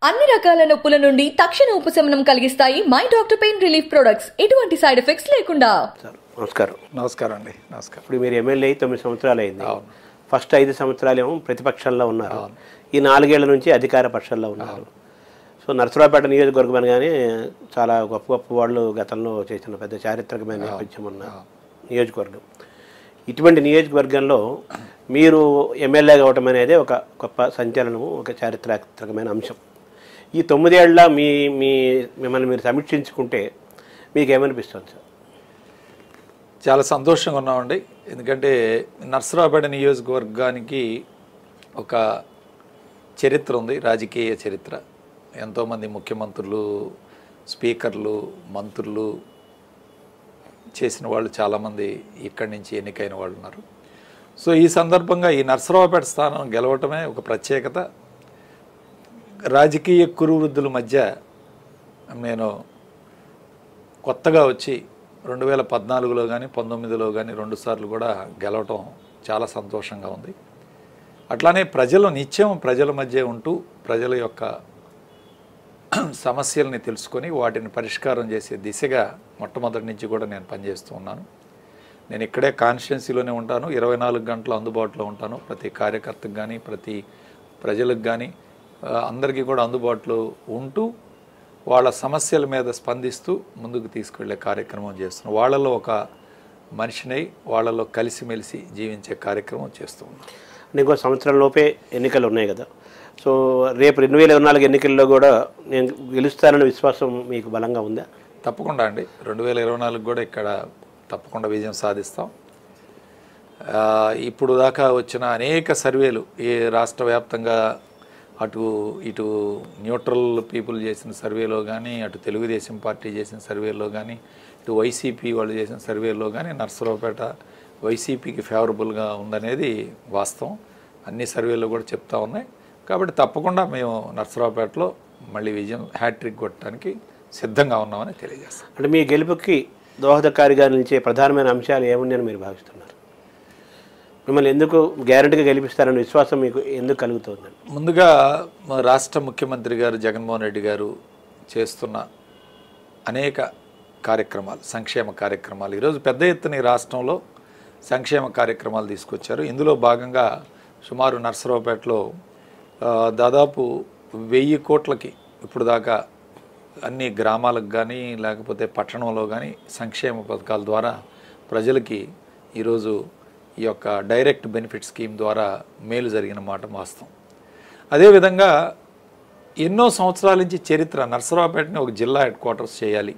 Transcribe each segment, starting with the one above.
అన్ని రకాల నొప్పుల నుండి తక్షణ ఉపశమనం కలిగిస్తాయి my doctor pain relief products ఎటువంటి సైడ్ ఎఫెక్ట్స్ లేకుండా సార్ నమస్కారం నమస్కారం అండి నమస్కారం ఇప్పుడు మీరు ఎమ్మెల్యే అయి తొమ్మిది సంవత్సరాలు అయింది ఫస్ట్ ఐదు సంవత్సరాలు ఏమో ప్రతిపక్షంలో ఉన్నారు ఈ నాలుగేళ్ల నుంచి అధికార పక్షంలో ఉన్నారు సో నరసరావుపేట నియోజకవర్గం అనగానే చాలా గొప్ప గొప్ప వాళ్ళు గతంలో చేసిన పెద్ద చారిత్రకమైన నేపథ్యం ఉన్న నియోజకవర్గం ఇటువంటి నియోజకవర్గంలో మీరు ఎమ్మెల్యే కావటం అనేది ఒక గొప్ప సంచలనము ఒక చారిత్రాత్మకమైన అంశం ఈ తొమ్మిదేళ్ల మీ మీ మిమ్మల్ని మీరు సమీక్షించుకుంటే మీకు ఏమనిపిస్తుంది సార్ చాలా సంతోషంగా ఉన్నామండి ఎందుకంటే నర్సరావుపేట నియోజకవర్గానికి ఒక చరిత్ర ఉంది రాజకీయ చరిత్ర ఎంతోమంది ముఖ్యమంత్రులు స్పీకర్లు మంత్రులు చేసిన వాళ్ళు చాలామంది ఇక్కడి నుంచి ఎన్నికైన వాళ్ళు ఉన్నారు సో ఈ సందర్భంగా ఈ నర్సరావుపేట స్థానం గెలవటమే ఒక ప్రత్యేకత రాజకీయ కురువృద్ధుల మధ్య నేను కొత్తగా వచ్చి రెండు వేల పద్నాలుగులో కానీ పంతొమ్మిదిలో కానీ రెండుసార్లు కూడా గెలవటం చాలా సంతోషంగా ఉంది అట్లానే ప్రజలు నిత్యం ప్రజల మధ్య ఉంటూ ప్రజల యొక్క సమస్యల్ని తెలుసుకొని వాటిని పరిష్కారం చేసే దిశగా మొట్టమొదటి నుంచి కూడా నేను పనిచేస్తూ ఉన్నాను నేను ఇక్కడే కాన్స్టిట్యున్సీలోనే ఉంటాను ఇరవై నాలుగు గంటలు అందుబాటులో ఉంటాను ప్రతి కార్యకర్తకు కానీ ప్రతి ప్రజలకు కానీ ఆ, అందరికీ కూడా అందుబాటులో ఉంటూ వాళ్ళ సమస్యల మీద స్పందిస్తూ ముందుకు తీసుకెళ్లే కార్యక్రమం చేస్తున్నాం వాళ్ళలో ఒక మనిషినై వాళ్ళలో కలిసిమెలిసి జీవించే కార్యక్రమం చేస్తూ ఉన్నాం ఇంకో సంవత్సరం లోపే ఎన్నికలు ఉన్నాయి కదా సో రేపు రెండు వేల ఇరవై నాలుగు ఎన్నికల్లో కూడా నేను గెలుస్తానన్న విశ్వాసం మీకు బలంగా ఉందా తప్పకుండా అండి రెండు వేల ఇరవై నాలుగు కూడా ఇక్కడ తప్పకుండా విజయం సాధిస్తాం ఆ, ఇప్పుడు దాకా వచ్చిన అనేక సర్వేలు ఈ రాష్ట్ర వ్యాప్తంగా అటు ఇటు న్యూట్రల్ పీపుల్ చేసిన సర్వేలో కానీ అటు తెలుగుదేశం పార్టీ చేసిన సర్వేలో కానీ ఇటు వైసీపీ వాళ్ళు చేసిన సర్వేలో కానీ నర్సరావుపేట వైసీపీకి ఫేవరబుల్గా ఉందనేది వాస్తవం అన్ని సర్వేలు కూడా చెప్తా ఉన్నాయి కాబట్టి తప్పకుండా మేము నర్సరావుపేటలో మళ్ళీ విజయం హ్యాట్రిక్ కొట్టడానికి సిద్ధంగా ఉన్నామని తెలియజేస్తాం అంటే మీ గెలుపుకి దోహదకారిగా నిలిచే ప్రధానమైన అంశాలు ఏమున్నాయని మీరు భావిస్తున్నారు మిమ్మల్ని ఎందుకు గ్యారెంటీగా గెలిపిస్తారన్న విశ్వాసం మీకు ఎందుకు కలుగుతుందండి ముందుగా మా రాష్ట్ర ముఖ్యమంత్రి గారు జగన్మోహన్ రెడ్డి గారు చేస్తున్న అనేక కార్యక్రమాలు సంక్షేమ కార్యక్రమాలు ఈరోజు పెద్ద ఎత్తున ఈ రాష్ట్రంలో సంక్షేమ కార్యక్రమాలు తీసుకొచ్చారు ఇందులో భాగంగా సుమారు నర్సరావుపేటలో ఆ, దాదాపు వెయ్యి కోట్లకి ఇప్పుడు దాకా అన్ని గ్రామాలకు కానీ లేకపోతే పట్టణంలో కానీ సంక్షేమ పథకాల ద్వారా ప్రజలకి ఈరోజు ఈ యొక్క డైరెక్ట్ బెనిఫిట్ స్కీమ్ ద్వారా మేలు జరిగిన మాట వాస్తవం అదేవిధంగా ఎన్నో సంవత్సరాల నుంచి చరిత్ర నర్సరావుపేటని ఒక జిల్లా హెడ్ క్వార్టర్స్ చేయాలి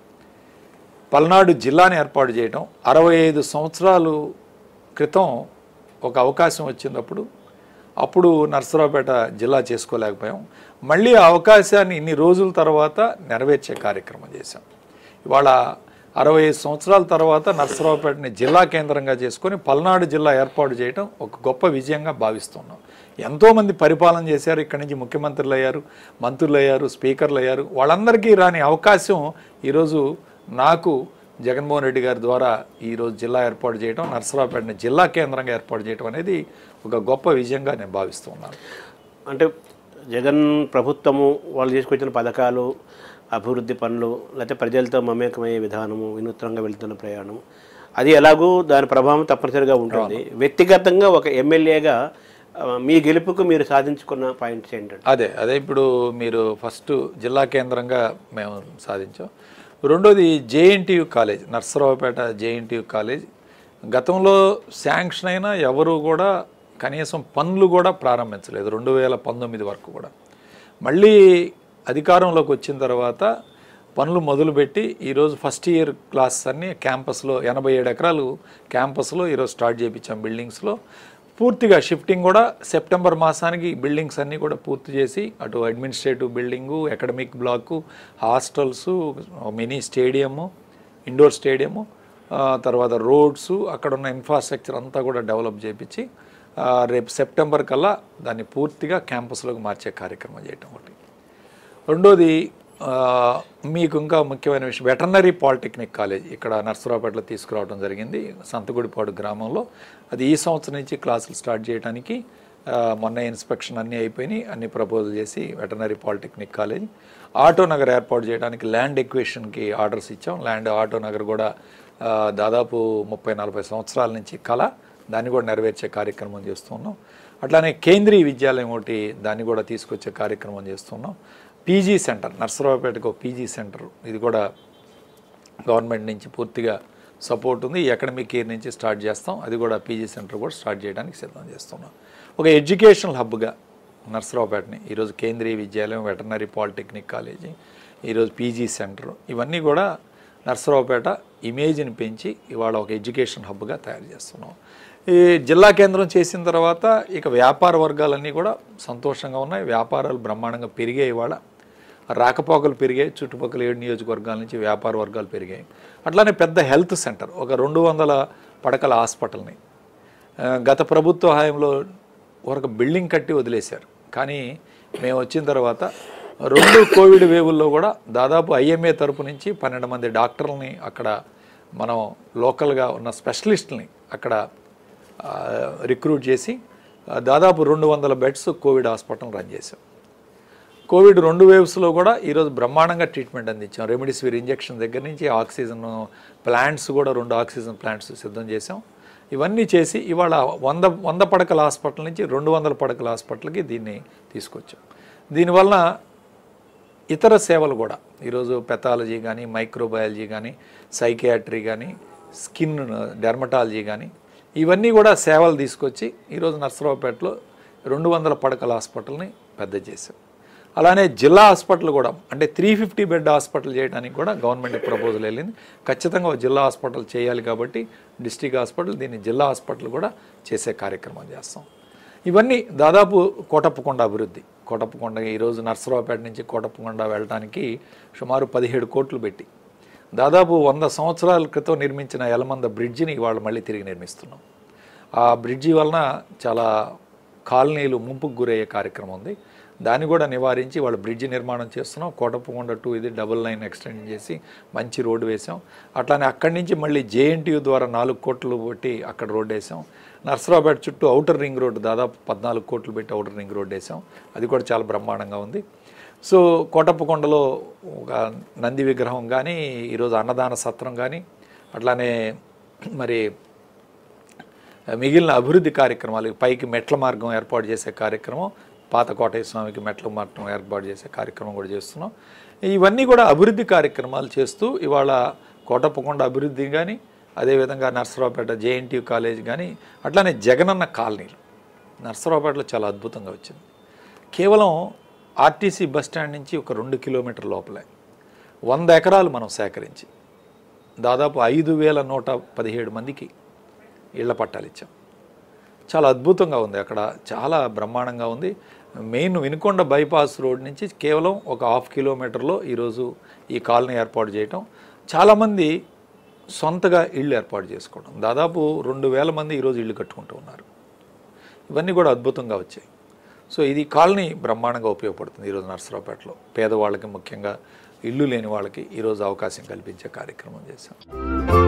పల్నాడు జిల్లాని ఏర్పాటు చేయడం అరవై ఐదు సంవత్సరాలు క్రితం ఒక అవకాశం వచ్చినప్పుడు అప్పుడు నర్సరావుపేట జిల్లా చేసుకోలేకపోయాం మళ్ళీ ఆ అవకాశాన్ని ఇన్ని రోజుల తర్వాత నెరవేర్చే కార్యక్రమం చేశాం ఇవాళ అరవై ఐదు సంవత్సరాల తర్వాత నర్సరావుపేటని జిల్లా కేంద్రంగా చేసుకొని పల్నాడు జిల్లా ఏర్పాటు చేయడం ఒక గొప్ప విజయంగా భావిస్తున్నాం ఎంతోమంది పరిపాలన చేశారు ఇక్కడి నుంచి ముఖ్యమంత్రులు అయ్యారు మంత్రులు అయ్యారు స్పీకర్లు అయ్యారు వాళ్ళందరికీ రాని అవకాశం ఈరోజు నాకు జగన్మోహన్ రెడ్డి గారి ద్వారా ఈరోజు జిల్లా ఏర్పాటు చేయడం నర్సరావుపేటని జిల్లా కేంద్రంగా ఏర్పాటు చేయడం అనేది ఒక గొప్ప విజయంగా నేను భావిస్తున్నాను అంటే జగన్ ప్రభుత్వము వాళ్ళు తీసుకొచ్చిన పథకాలు అభివృద్ధి పనులు లేకపోతే ప్రజలతో మమేకమయ్యే విధానము వినూత్నంగా వెళ్తున్న ప్రయాణం అది ఎలాగూ దాని ప్రభావం తప్పనిసరిగా ఉంటుంది వ్యక్తిగతంగా ఒక ఎమ్మెల్యేగా ఆ, మీ గెలుపుకు మీరు సాధించుకున్న పాయింట్స్ ఏంటంటే అదే అదే ఇప్పుడు మీరు ఫస్ట్ జిల్లా కేంద్రంగా మేము సాధించాం రెండోది JNTU college Narasaraopet JNTU college గతంలో శాంక్షన్ అయినా ఎవరు కూడా కనీసం పనులు కూడా ప్రారంభించలేదు రెండు వేల పంతొమ్మిది వరకు కూడా మళ్ళీ అధికారంలోకి వచ్చిన తర్వాత పనులు మొదలుపెట్టి ఈరోజు ఫస్ట్ ఇయర్ క్లాస్ అన్ని క్యాంపస్లో ఎనభై ఏడు ఎకరాలు క్యాంపస్లో ఈరోజు స్టార్ట్ చేయించాం బిల్డింగ్స్లో పూర్తిగా షిఫ్టింగ్ కూడా సెప్టెంబర్ మాసానికి బిల్డింగ్స్ అన్నీ కూడా పూర్తి చేసి అటు administrative building academic block hostels mini stadium indoor stadium ఆ, తర్వాత రోడ్స్ అక్కడ ఉన్న ఇన్ఫ్రాస్ట్రక్చర్ అంతా కూడా డెవలప్ చేయించి ఆ, రేపు సెప్టెంబర్ కల్లా దాన్ని పూర్తిగా క్యాంపస్లోకి మార్చే కార్యక్రమం చేయటం ఒకటి రెండోది ఆ, మీకు ఇంకా ముఖ్యమైన విషయం వెటర్నరీ పాలిటెక్నిక్ కాలేజ్ ఇక్కడ నర్సరావుపేటలో తీసుకురావడం జరిగింది సంతగుడిపాడు గ్రామంలో అది ఈ సంవత్సరం నుంచి క్లాసులు స్టార్ట్ చేయడానికి ఆ, మొన్న ఇన్స్పెక్షన్ అన్నీ అయిపోయినాయి అన్ని ప్రపోజల్ చేసి veterinary polytechnic college auto Nagar ఏర్పాటు చేయడానికి ల్యాండ్ ఎక్వేషన్కి ఆర్డర్స్ ఇచ్చాం ల్యాండ్ ఆటో నగర్ కూడా ఆ, దాదాపు ముప్పై నలభై సంవత్సరాల నుంచి కళ దాన్ని కూడా నెరవేర్చే కార్యక్రమం చేస్తున్నాం అట్లానే కేంద్రీయ విద్యాలయం ఒకటి దాన్ని కూడా తీసుకొచ్చే కార్యక్రమం చేస్తున్నాం పీజీ సెంటర్ నర్సరావుపేటకు ఒక పీజీ సెంటర్ ఇది కూడా గవర్నమెంట్ నుంచి పూర్తిగా సపోర్ట్ ఉంది ఈ అకాడమిక్ ఇయర్ నుంచి స్టార్ట్ చేస్తాం అది కూడా పీజీ సెంటర్ కూడా స్టార్ట్ చేయడానికి సిద్ధం చేస్తున్నాం ఒక ఎడ్యుకేషనల్ హబ్గా నర్సరావుపేటని ఈరోజు Kendriya Vidyalaya veterinary polytechnic college ఈరోజు పీజీ సెంటర్ ఇవన్నీ కూడా నర్సరావుపేట ఇమేజ్ని పెంచి ఇవాళ ఒక ఎడ్యుకేషన్ హబ్గా తయారు చేస్తున్నాం ఈ జిల్లా కేంద్రం చేసిన తర్వాత ఇక వ్యాపార వర్గాలన్నీ కూడా సంతోషంగా ఉన్నాయి వ్యాపారాలు బ్రహ్మాండంగా పెరిగాయి ఇవాళ రాకపోకలు పెరిగాయి చుట్టుపక్కల ఏడు నియోజకవర్గాల నుంచి వ్యాపార వర్గాలు పెరిగాయి అట్లానే పెద్ద హెల్త్ సెంటర్ ఒక రెండు వందల పడకల హాస్పిటల్ని ఆ, గత ప్రభుత్వ హయాంలో ఒక బిల్డింగ్ కట్టి వదిలేశారు కానీ మేము వచ్చిన తర్వాత రెండు కోవిడ్ వేవుల్లో కూడా దాదాపు ఐఎంఏ తరపు నుంచి పన్నెండు మంది డాక్టర్లని అక్కడ మనం లోకల్గా ఉన్న స్పెషలిస్ట్ని అక్కడ ఆ, రిక్రూట్ చేసి ఆ, దాదాపు రెండు వందల బెడ్స్ కోవిడ్ హాస్పిటల్ రన్ చేశాం కోవిడ్ రెండు వేవ్స్లో కూడా ఈరోజు బ్రహ్మాండంగా ట్రీట్మెంట్ అందించాం రెమిడిసివిర్ ఇంజెక్షన్ దగ్గర నుంచి ఆక్సిజన్ ప్లాంట్స్ కూడా రెండు ఆక్సిజన్ ప్లాంట్స్ సిద్ధం చేసాం ఇవన్నీ చేసి ఇవాళ వంద వంద పడకల హాస్పిటల్ నుంచి రెండు వందల పడకల హాస్పిటల్కి దీన్ని తీసుకొచ్చాం దీనివల్ల ఇతర సేవలు కూడా ఈరోజు పెథాలజీ కానీ మైక్రోబయాలజీ కానీ సైకియాట్రీ కానీ స్కిన్ డెర్మటాలజీ కానీ ఇవన్నీ కూడా సేవలు తీసుకొచ్చి ఈరోజు నర్సరావుపేటలో రెండు వందల పడకల హాస్పిటల్ని పెద్ద చేశాం అలానే జిల్లా హాస్పిటల్ కూడా అంటే త్రీ ఫిఫ్టీ బెడ్ హాస్పిటల్ చేయడానికి కూడా గవర్నమెంట్ ప్రపోజల్ వెళ్ళింది ఖచ్చితంగా ఒక జిల్లా హాస్పిటల్ చేయాలి కాబట్టి డిస్టిక్ హాస్పిటల్ దీన్ని జిల్లా హాస్పిటల్ కూడా చేసే కార్యక్రమం చేస్తాం ఇవన్నీ దాదాపు కోటప్పకొండ అభివృద్ధి కోటప్పకొండ ఈరోజు నర్సరావుపేట నుంచి కోటప్పకొండ వెళ్ళడానికి సుమారు పదిహేడు కోట్లు పెట్టి దాదాపు వంద సంవత్సరాల క్రితం నిర్మించిన యలమంద బ్రిడ్జిని ఇవాళ మళ్ళీ తిరిగి నిర్మిస్తున్నాం ఆ బ్రిడ్జి వలన చాలా కాలనీలు ముంపుకు గురయ్యే కార్యక్రమం ఉంది దాన్ని కూడా నివారించి వాళ్ళు బ్రిడ్జి నిర్మాణం చేస్తున్నాం కోటప్పకొండ టూ ఇది డబుల్ లైన్ ఎక్స్టెండ్ చేసి మంచి రోడ్డు వేసాం అట్లానే అక్కడి నుంచి మళ్ళీ జేఎన్టీయూ ద్వారా నాలుగు కోట్లు పెట్టి అక్కడ రోడ్డు వేసాం నర్సరావుపేట చుట్టూ అవుటర్ రింగ్ రోడ్డు దాదాపు పద్నాలుగు కోట్లు పెట్టి అవుటర్ రింగ్ రోడ్డు వేసాం అది కూడా చాలా బ్రహ్మాండంగా ఉంది సో కోటప్పకొండలో ఒక నంది విగ్రహం కానీ ఈరోజు అన్నదాన సత్రం కానీ అట్లానే మరి మిగిలిన అభివృద్ధి కార్యక్రమాలు పైకి మెట్ల మార్గం ఏర్పాటు చేసే కార్యక్రమం పాత కోటయ్య స్వామికి మెట్ల మార్గం ఏర్పాటు చేసే కార్యక్రమం కూడా చేస్తున్నాం ఇవన్నీ కూడా అభివృద్ధి కార్యక్రమాలు చేస్తూ ఇవాళ కోటప్పకొండ అభివృద్ధి కానీ అదేవిధంగా నర్సరావుపేట జేఎన్టీయూ కాలేజ్ కానీ అట్లానే జగనన్న కాలనీలు నర్సరావుపేటలో చాలా అద్భుతంగా వచ్చింది కేవలం ఆర్టీసీ బస్ స్టాండ్ నుంచి ఒక రెండు కిలోమీటర్ లోపలే వంద ఎకరాలు మనం సేకరించి దాదాపు ఐదు వేల నూట పదిహేడు మందికి ఇళ్ల పట్టాలు ఇచ్చాం చాలా అద్భుతంగా ఉంది అక్కడ చాలా బ్రహ్మాండంగా ఉంది మెయిన్ వినుకొండ బైపాస్ రోడ్ నుంచి కేవలం ఒక హాఫ్ కిలోమీటర్లో ఈరోజు ఈ కాలనీ ఏర్పాటు చేయటం చాలామంది సొంతగా ఇళ్ళు ఏర్పాటు చేసుకోవడం దాదాపు రెండు వేల మంది ఈరోజు ఇళ్ళు కట్టుకుంటూ ఉన్నారు ఇవన్నీ కూడా అద్భుతంగా వచ్చాయి సో ఇది కాలనీ బ్రహ్మాండంగా ఉపయోగపడుతుంది ఈరోజు నర్సరావుపేటలో పేదవాళ్ళకి ముఖ్యంగా ఇల్లు లేని వాళ్ళకి ఈరోజు అవకాశం కల్పించే కార్యక్రమం చేశాం